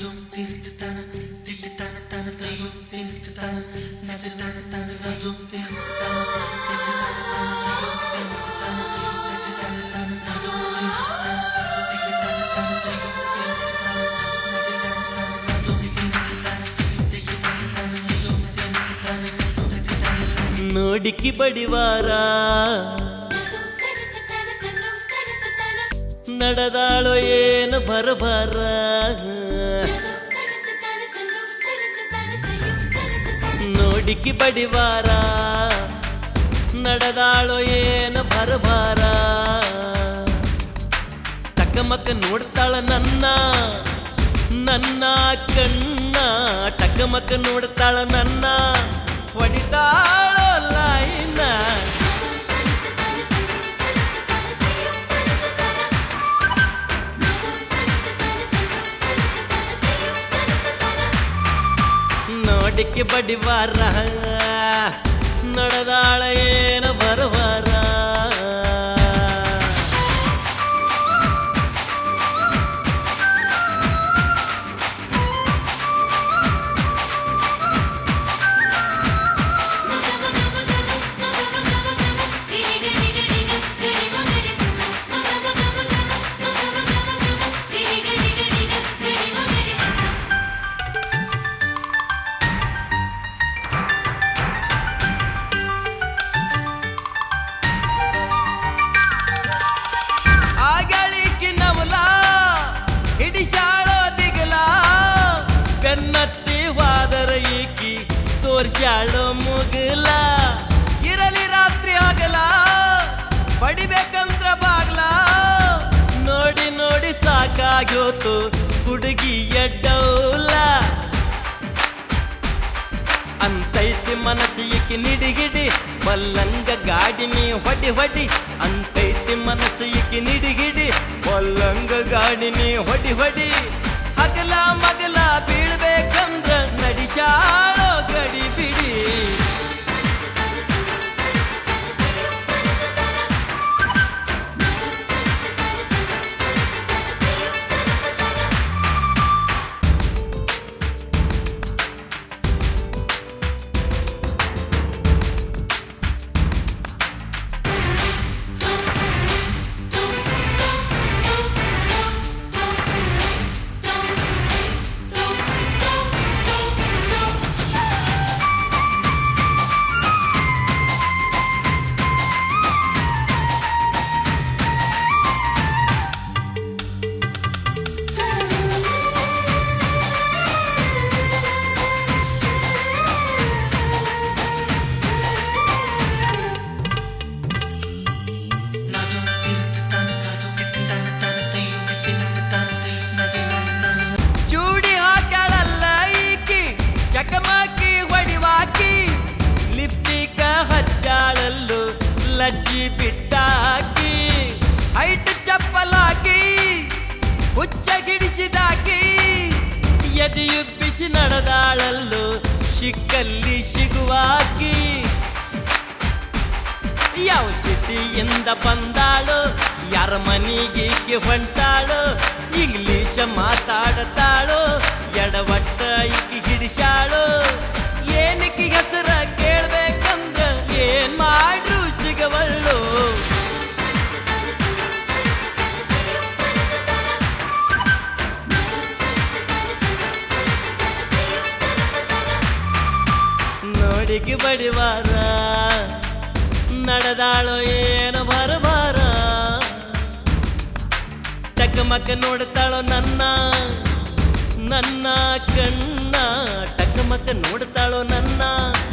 ನೋಡಿಕ್ಕಿ ಬಡಿವಾರ ನಡೆದಾಳೋ ಏನು ಬರಬಾರ ನೋಡಿಕ್ಕಿ ಬಡಿವಾರ ನಡೆದಾಳೋ ಏನು ಬರಬಾರ ಟಕಮಕ ನೋಡ್ತಾಳ ನನ್ನ ನನ್ನ ಕಣ್ಣ ಟಕಮಕ ನೋಡ್ತಾಳ ನನ್ನ ಹೊಡಿತಾಳೋ ಲೈನ ನೋಡಿಕ್ಕೆ ಬಡಿವಾರ ನಡೆದಾಳ ಏನು ಬರವಾರ ಆಗಳಿಕೆ ನವಲ ಹಿಡಿಶಾಳೋ ದಿಗಲ ಬೆನ್ನತ್ತಿ ವಾದರ ಈಕಿ ತೋರ್ಸ್ಯಾಳೋ ಮುಗಲ ಇರಲಿ ರಾತ್ರಿ ಆಗಲ ಬಡಿಬೇಕಂದ್ರ ಬಾಗ್ಲ ನೋಡಿ ನೋಡಿ ಸಾಕಾಗ್ಯೋತು ಹುಡುಗಿ ಎಡ್ಡೌಲ ಅಂತೈತಿ ಮನಸ್ಸು ಈಕಿ ನಿಡಿಗಿಡಿ ಬಲ್ಲಂಗ ಗಾಡಿ ನೀ ಹೊಡಿ ಹೊಡಿ ಅಂತೈತಿ ಮನಸ್ಸು ಈಕಿ ನಿಡಿಗಿಡಿ ಬಲ್ಲಂಗ ಗಾಡಿ ನೀ ಹೊಡಿ ಹೊಡಿ ಹಗಲ ಮಗಲ ಬೀಳ್ಬೇಕಂದ್ರ ನಡಿಶಾಳೋ ಗಡಿ ಬಿಡಿ ಚೂಡಿ ಹಾಕ್ಯಾಳಲ್ಲ ಈಕಿ ಚಕಮಕಿ ಹೊಡಿವಾಕಿ ಲಿಪ್ಸ್ಟಿಕ ಹಚ್ಚಾಳಲ್ಲು ಲಜ್ಜಿ ಬಿಟ್ಟಾಕಿ ಹೈಟ್ ಚಪ್ಪಲಾಕಿ ಹುಚ್ಚ ಗಿಡಿಸಿದಾಕಿ ಎದೆಯುಬ್ಬಿಸಿ ನಡೆದಾಳಲ್ಲು ಶಿಕ್ಕಲ್ಲಿ ಸಿಗುವಾಕಿ ಯಾವ ಸಿಟಿಯಿಂದ ಬಂದಾಳು ಯಾರ ಮನೆಗೆ ಹೊಂಟಾಳು ಇಂಗ್ಲೀಷ ಮಾತಾಡತಾಳು ಎಡವಟ್ಟ ಈಕಿ ಹಿಡಿಸಾಳು ಏನಕ್ಕೆ ಹೆಸರ ಕೇಳ್ಬೇಕಂದ್ರ ಏನ್ ಮಾಡ್ರು ಸಿಗವಲ್ಲು ನೋಡಿಗೆ ಬಡಿವಾರ ನಡೆದಾಳೋ ಏನು ಬರಬಾರ ಟಕಮಕ ನೋಡ್ತಾಳೋ ನನ್ನ ನನ್ನ ಕಣ್ಣ ಟಕಮಕ ನೋಡ್ತಾಳೋ ನನ್ನ